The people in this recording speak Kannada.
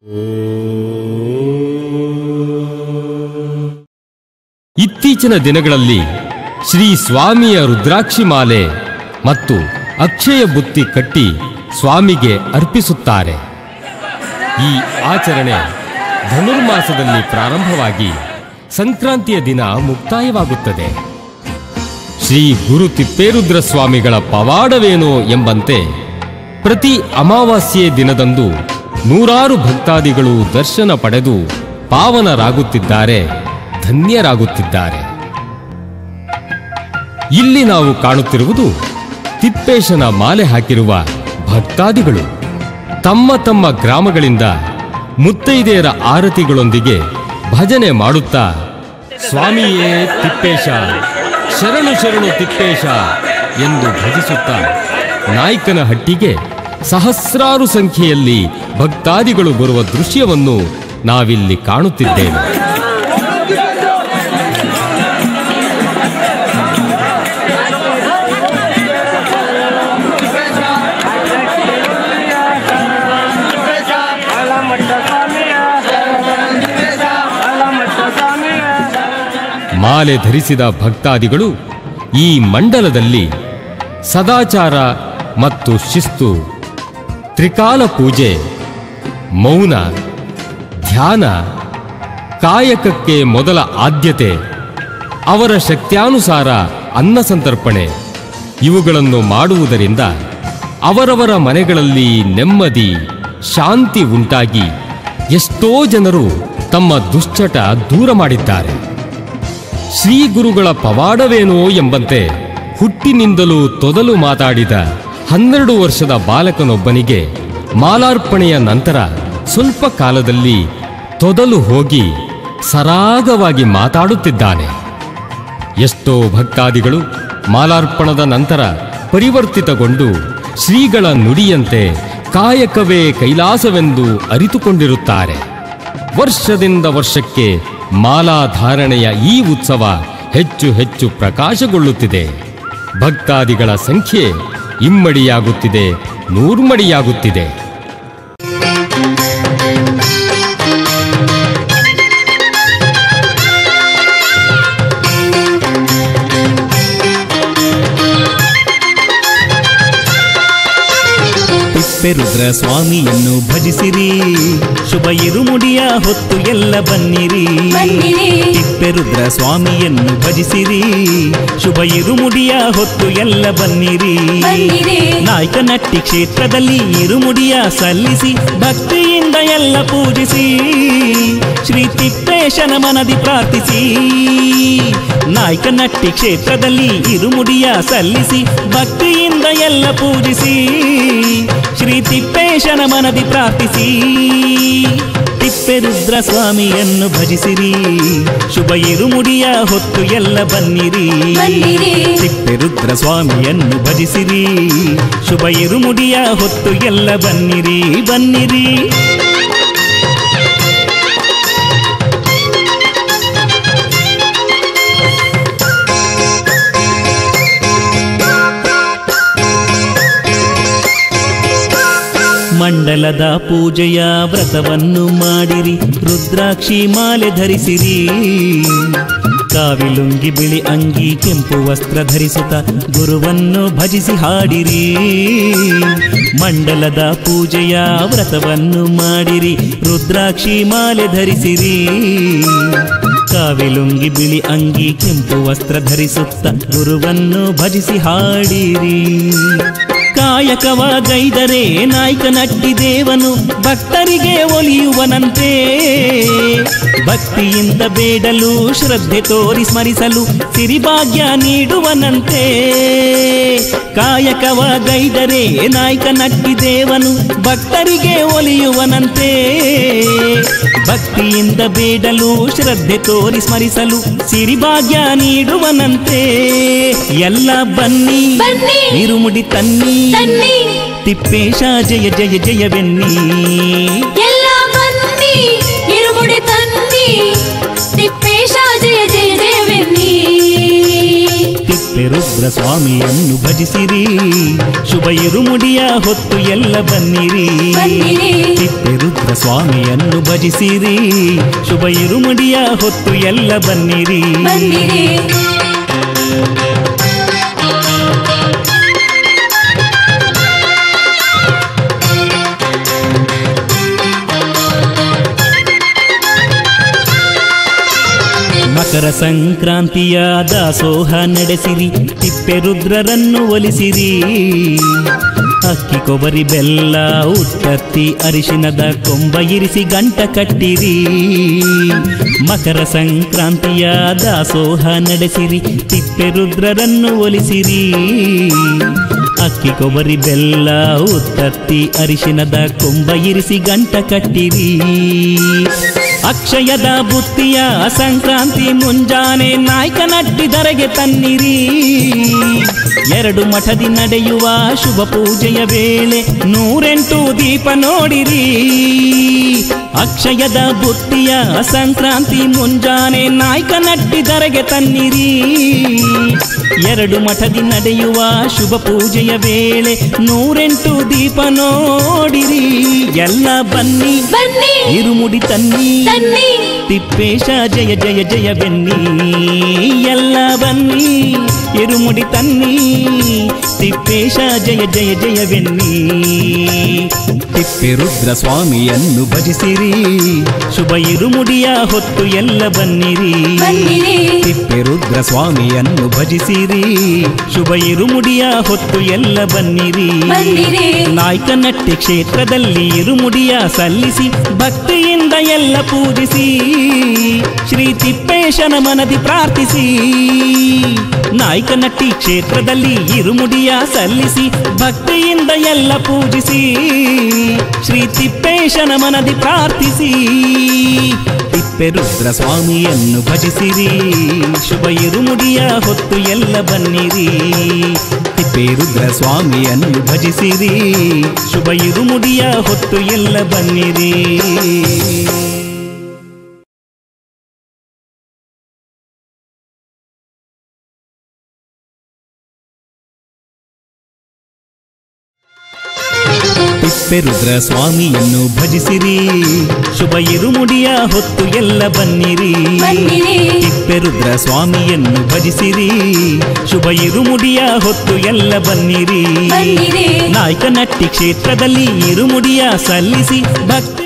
ಇತ್ತೀಚಿನ ದಿನಗಳಲ್ಲಿ ಶ್ರೀ ಸ್ವಾಮಿಯ ರುದ್ರಾಕ್ಷಿ ಮಾಲೆ ಮತ್ತು ಅಕ್ಷಯ ಬುತ್ತಿ ಕಟ್ಟಿ ಸ್ವಾಮಿಗೆ ಅರ್ಪಿಸುತ್ತಾರೆ ಈ ಆಚರಣೆ ಧನುರ್ಮಾಸದಲ್ಲಿ ಪ್ರಾರಂಭವಾಗಿ ಸಂಕ್ರಾಂತಿಯ ದಿನ ಮುಕ್ತಾಯವಾಗುತ್ತದೆ ಶ್ರೀ ಗುರು ತಿಪ್ಪೇರುದ್ರ ಸ್ವಾಮಿಗಳ ಪವಾಡವೇನೋ ಎಂಬಂತೆ ಪ್ರತಿ ಅಮಾವಾಸ್ಯೆ ದಿನದಂದು ನೂರಾರು ಭಕ್ತಾದಿಗಳು ದರ್ಶನ ಪಡೆದು ಪಾವನರಾಗುತ್ತಿದ್ದಾರೆ ಧನ್ಯರಾಗುತ್ತಿದ್ದಾರೆ ಇಲ್ಲಿ ನಾವು ಕಾಣುತ್ತಿರುವುದು ತಿಪ್ಪೇಶನ ಮಾಲೆ ಹಾಕಿರುವ ಭಕ್ತಾದಿಗಳು ತಮ್ಮ ತಮ್ಮ ಗ್ರಾಮಗಳಿಂದ ಮುತ್ತೈದೆಯರ ಆರತಿಗಳೊಂದಿಗೆ ಭಜನೆ ಮಾಡುತ್ತಾ ಸ್ವಾಮಿಯೇ ತಿಪ್ಪೇಶ ಶರಣು ಶರಣು ತಿಪ್ಪೇಶ ಎಂದು ಭಜಿಸುತ್ತಾ ನಾಯ್ಕನ ಹಟ್ಟಿಗೆ ಸಹಸ್ರಾರು ಸಂಖ್ಯೆಯಲ್ಲಿ ಭಕ್ತಾದಿಗಳು ಬರುವ ದೃಶ್ಯವನ್ನು ನಾವಿಲ್ಲಿ ಕಾಣುತ್ತಿದ್ದೇವೆ ಮಾಲೆ ಧರಿಸಿದ ಭಕ್ತಾದಿಗಳು ಈ ಮಂಡಲದಲ್ಲಿ ಸದಾಚಾರ ಮತ್ತು ಶಿಸ್ತು ತ್ರಿಕಾಲ ಪೂಜೆ ಮೌನ ಧ್ಯಾನ ಕಾಯಕಕ್ಕೆ ಮೊದಲ ಆದ್ಯತೆ ಅವರ ಶಕ್ತ್ಯಾನುಸಾರ ಅನ್ನ ಸಂತರ್ಪಣೆ ಇವುಗಳನ್ನು ಮಾಡುವುದರಿಂದ ಅವರವರ ಮನೆಗಳಲ್ಲಿ ನೆಮ್ಮದಿ ಶಾಂತಿ ಉಂಟಾಗಿ ಎಷ್ಟೋ ಜನರು ತಮ್ಮ ದುಶ್ಚಟ ದೂರ ಮಾಡಿದ್ದಾರೆ ಶ್ರೀ ಗುರುಗಳ ಪವಾಡವೇನೋ ಎಂಬಂತೆ ಹುಟ್ಟಿನಿಂದಲೂ ತೊದಲು ಮಾತಾಡಿದ ಹನ್ನೆರಡು ವರ್ಷದ ಬಾಲಕನೊಬ್ಬನಿಗೆ ಮಾಲಾರ್ಪಣೆಯ ನಂತರ ಸ್ವಲ್ಪ ಕಾಲದಲ್ಲಿ ತೊದಲು ಹೋಗಿ ಸರಾಗವಾಗಿ ಮಾತಾಡುತ್ತಿದ್ದಾನೆ ಎಷ್ಟೋ ಭಕ್ತಾದಿಗಳು ಮಾಲಾರ್ಪಣದ ನಂತರ ಪರಿವರ್ತಿತಗೊಂಡು ಶ್ರೀಗಳ ನುಡಿಯಂತೆ ಕಾಯಕವೇ ಕೈಲಾಸವೆಂದು ಅರಿತುಕೊಂಡಿರುತ್ತಾರೆ ವರ್ಷದಿಂದ ವರ್ಷಕ್ಕೆ ಮಾಲಾಧಾರಣೆಯ ಈ ಉತ್ಸವ ಹೆಚ್ಚು ಹೆಚ್ಚು ಪ್ರಕಾಶಗೊಳ್ಳುತ್ತಿದೆ ಭಕ್ತಾದಿಗಳ ಸಂಖ್ಯೆ ಇಮ್ಮಡಿಯಾಗುತ್ತಿದೆ ನೂರ್ಮಡಿಯಾಗುತ್ತಿದೆ ತಿಪ್ಪೆರುದ್ರ ಸ್ವಾಮಿಯನ್ನು ಭಜಿಸಿರಿ ಶುಭ ಇರುಮುಡಿಯ ಹೊತ್ತು ಎಲ್ಲ ಬನ್ನಿರಿ ಬನ್ನಿರಿ. ತಿಪ್ಪೆರುದ್ರ ಸ್ವಾಮಿಯನ್ನು ಭಜಿಸಿರಿ ಶುಭ ಇರುಮುಡಿಯ ಹೊತ್ತು ಎಲ್ಲ ಬನ್ನಿರಿ ಬನ್ನಿರಿ. ನಾಯಕನಟ್ಟಿ ಕ್ಷೇತ್ರದಲ್ಲಿ ಇರುಮುಡಿಯ ಸಲ್ಲಿಸಿ ಭಕ್ತಿಯಿಂದ ಎಲ್ಲ ಪೂಜಿಸಿ ಶ್ರೀ ತಿಪ್ಪೇಶನ ಮನದಿ ಪ್ರಾರ್ಥಿಸಿ ನಾಯಕನಟ್ಟಿ ಕ್ಷೇತ್ರದಲ್ಲಿ ಇರುಮುಡಿಯ ಸಲ್ಲಿಸಿ ಭಕ್ತಿಯಿಂದ ಎಲ್ಲ ಪೂಜಿಸಿ ಶ್ರೀ ತಿಪ್ಪೇಶನ ಮನದಿ ಪ್ರಾರ್ಥಿಸಿ ತಿಪ್ಪೆರುದ್ರ ಸ್ವಾಮಿಯನ್ನು ಭಜಿಸಿರಿ ಶುಭ ಇರುಮುಡಿಯ ಹೊತ್ತು ಎಲ್ಲ ಬನ್ನಿರಿ ಬನ್ನಿರಿ. ತಿಪ್ಪೆರುದ್ರ ಸ್ವಾಮಿಯನ್ನು ಭಜಿಸಿರಿ ಶುಭ ಇರುಮುಡಿಯ ಹೊತ್ತು ಎಲ್ಲ ಬನ್ನಿರಿ ಬನ್ನಿರಿ ಮಂಡಲದ ಪೂಜೆಯ ವ್ರತವನ್ನು ಮಾಡಿರಿ ರುದ್ರಾಕ್ಷಿ ಮಾಲೆ ಧರಿಸಿರಿ ಕಾವಿಲುಂಗಿ ಬಿಳಿ ಅಂಗಿ ಕೆಂಪು ವಸ್ತ್ರ ಧರಿಸುತ್ತ ಗುರುವನ್ನು ಭಜಿಸಿ ಹಾಡಿರಿ ಮಂಡಲದ ಪೂಜೆಯ ವ್ರತವನ್ನು ಮಾಡಿರಿ ರುದ್ರಾಕ್ಷಿ ಮಾಲೆ ಧರಿಸಿರಿ ಕಾವಿಲುಂಗಿ ಬಿಳಿ ಅಂಗಿ ಕೆಂಪು ವಸ್ತ್ರ ಧರಿಸುತ್ತ ಗುರುವನ್ನು ಭಜಿಸಿ ಹಾಡಿರಿ ಕಾಯಕವ ಗೈದರೆ ನಾಯ್ಕನಟ್ಟಿ ದೇವನು ಭಕ್ತರಿಗೆ ಒಲಿಯುವನಂತೆ ಭಕ್ತಿಯಿಂದ ಬೇಡಲು ಶ್ರದ್ಧೆ ತೋರಿ ಸ್ಮರಿಸಲು ಸಿರಿಭಾಗ್ಯ ನೀಡುವನಂತೆ ಕಾಯಕವ ಗೈದರೆ ನಾಯ್ಕನಟ್ಟಿ ದೇವನು ಭಕ್ತರಿಗೆ ಒಲಿಯುವನಂತೆ ಭಕ್ತಿಯಿಂದ ಬೇಡಲು ಶ್ರದ್ಧೆ ತೋರಿ ಸ್ಮರಿಸಲು ಸಿರಿಭಾಗ್ಯ ನೀಡುವನಂತೆ ಎಲ್ಲ ಬನ್ನಿ ಬನ್ನಿ. ಇರುಮುಡಿ ತನ್ನಿ ತನ್ನಿ ತಿಪ್ಪೇಶ ಜಯ ಜಯ ಜಯವೆನ್ನಿ ಎಲ್ಲ ಬನ್ನಿ ಇರುಮುಡಿ ತನ್ನಿ ತಿಪ್ಪೇಶ ಜಯ ಜಯ ಜಯವೆನ್ನಿ ತಿಪ್ಪೆ ತಿಪ್ಪೆರುದ್ರ ಸ್ವಾಮಿಯನ್ನು ಭಜಿಸಿರಿ ಶುಭ ಇರುಮುಡಿಯ ಹೊತ್ತು ಎಲ್ಲ ಬನ್ನಿರಿ ಬನ್ನಿರಿ ತಿಪ್ಪೆರುದ್ರ ಸ್ವಾಮಿಯನ್ನು ಭಜಿಸಿರಿ ಶುಭ ಇರುಮುಡಿಯ ಹೊತ್ತು ಎಲ್ಲ ಬನ್ನಿರಿ ಬನ್ನಿರಿ ಮಕರ ಸಂಕ್ರಾಂತಿಯ ದಾಸೋಹ ನಡೆಸಿರಿ ತಿಪ್ಪೆರುದ್ರರನ್ನು ಒಲಿಸಿರಿ ಅಕ್ಕಿ ಕೊಬ್ಬರಿ ಬೆಲ್ಲ ಉತ್ತತ್ತಿ ಅರಿಶಿನದ ಕೊಂಬ ಇರಿಸಿ ಗಂಟ ಕಟ್ಟಿರಿ ಮಕರ ಸಂಕ್ರಾಂತಿಯ ದಾಸೋಹ ನಡೆಸಿರಿ ತಿಪ್ಪೆರುದ್ರರನ್ನು ಒಲಿಸಿರಿ ಅಕ್ಕಿ ಕೊಬ್ಬರಿ ಬೆಲ್ಲ ಉತ್ತತ್ತಿ ಅರಿಶಿನದ ಕೊಂಬ ಇರಿಸಿ ಗಂಟ ಕಟ್ಟಿರಿ ಅಕ್ಷಯದ ಬುತ್ತಿಯ ಸಂಕ್ರಾಂತಿ ಮುಂಜಾನೆ ನಾಯ್ಕನಟ್ಟಿದರೆಗೆ ತನ್ನಿರಿ ಎರಡು ಮಠದಿ ನಡೆಯುವ ಶುಭ ಪೂಜೆಯ ವೇಳೆ ನೂರೆಂಟು ದೀಪ ನೋಡಿರಿ ಅಕ್ಷಯದ ಬುತ್ತಿಯ ಸಂಕ್ರಾಂತಿ ಮುಂಜಾನೆ ನಾಯ್ಕನಟ್ಟಿದರೆಗೆ ತನ್ನಿರಿ ಎರಡು ಮಠದಿ ನಡೆಯುವ ಶುಭ ಪೂಜೆಯ ವೇಳೆ ನೂರೆಂಟು ದೀಪ ನೋಡಿರಿ ಎಲ್ಲ ಬನ್ನಿ ಬನ್ನಿ ಇರುಮುಡಿ ತನ್ನಿ ತನ್ನಿ ತಿಪ್ಪೇಶ ಜಯ ಜಯ ಜಯ ಬೆನ್ನಿ ಎಲ್ಲ ಬನ್ನಿ ಇರುಮುಡಿ ತನ್ನಿ ತಿಪ್ಪೇಶ ಜಯ ಜಯ ಜಯ ಬೆನ್ನಿ ತಿಪ್ಪೆರುದ್ರ ಸ್ವಾಮಿಯನ್ನು ಭಜಿಸಿರಿ ಶುಭ ಇರುಮುಡಿಯ ಹೊತ್ತು ಎಲ್ಲ ಬನ್ನಿರಿ ಬನ್ನಿರಿ ತಿಪ್ಪೆರುದ್ರ ಸ್ವಾಮಿಯನ್ನು ಭಜಿಸಿರಿ ಶುಭ ಇರುಮುಡಿಯ ಹೊತ್ತು ಎಲ್ಲ ಬನ್ನಿರಿ ಬನ್ನಿರಿ ನಾಯ್ಕನಟ್ಟಿ ಕ್ಷೇತ್ರದಲ್ಲಿ ಇರುಮುಡಿಯ ಸಲ್ಲಿಸಿ ಭಕ್ತಿಯಿಂದ ಎಲ್ಲ ಪೂಜಿಸಿ ಶ್ರೀ ತಿಪ್ಪೇಶನ ಮನದಿ ಪ್ರಾರ್ಥಿಸಿ ನಾಯ್ಕನಟ್ಟಿ ಕ್ಷೇತ್ರದಲ್ಲಿ ಇರುಮುಡಿಯ ಸಲ್ಲಿಸಿ ಭಕ್ತಿಯಿಂದ ಎಲ್ಲ ಪೂಜಿಸಿ ಶ್ರೀ ತಿಪ್ಪೇಶನ ಮನದಿ ಪ್ರಾರ್ಥಿಸಿ ತಿಪ್ಪೆರುದ್ರ ಸ್ವಾಮಿಯನ್ನು ಭಜಿಸಿರಿ ಶುಭ ಇರುಮುಡಿಯ ಹೊತ್ತು ಎಲ್ಲ ಬನ್ನಿರಿ ತಿಪ್ಪೇರುದ್ರ ಸ್ವಾಮಿಯನ್ನು ಭಜಿಸಿರಿ ಶುಭ ಇರುಮುಡಿಯ ಹೊತ್ತು ಎಲ್ಲ ಬನ್ನಿರಿ ತಿಪ್ಪೆರುದ್ರ ಸ್ವಾಮಿಯನ್ನು ಭಜಿಸಿರಿ ಶುಭ ಇರುಮುಡಿಯ ಹೊತ್ತು ಎಲ್ಲ ಬನ್ನಿರಿ ಬನ್ನಿರಿ ತಿಪ್ಪೆರುದ್ರ ಸ್ವಾಮಿಯನ್ನು ಭಜಿಸಿರಿ ಶುಭ ಇರುಮುಡಿಯ ಹೊತ್ತು ಎಲ್ಲ ಬನ್ನಿರಿ ಬನ್ನಿರಿ ನಾಯ್ಕನಟ್ಟಿ ಕ್ಷೇತ್ರದಲ್ಲಿ ಇರುಮುಡಿಯ ಸಲ್ಲಿಸಿ ಭಕ್ತಿ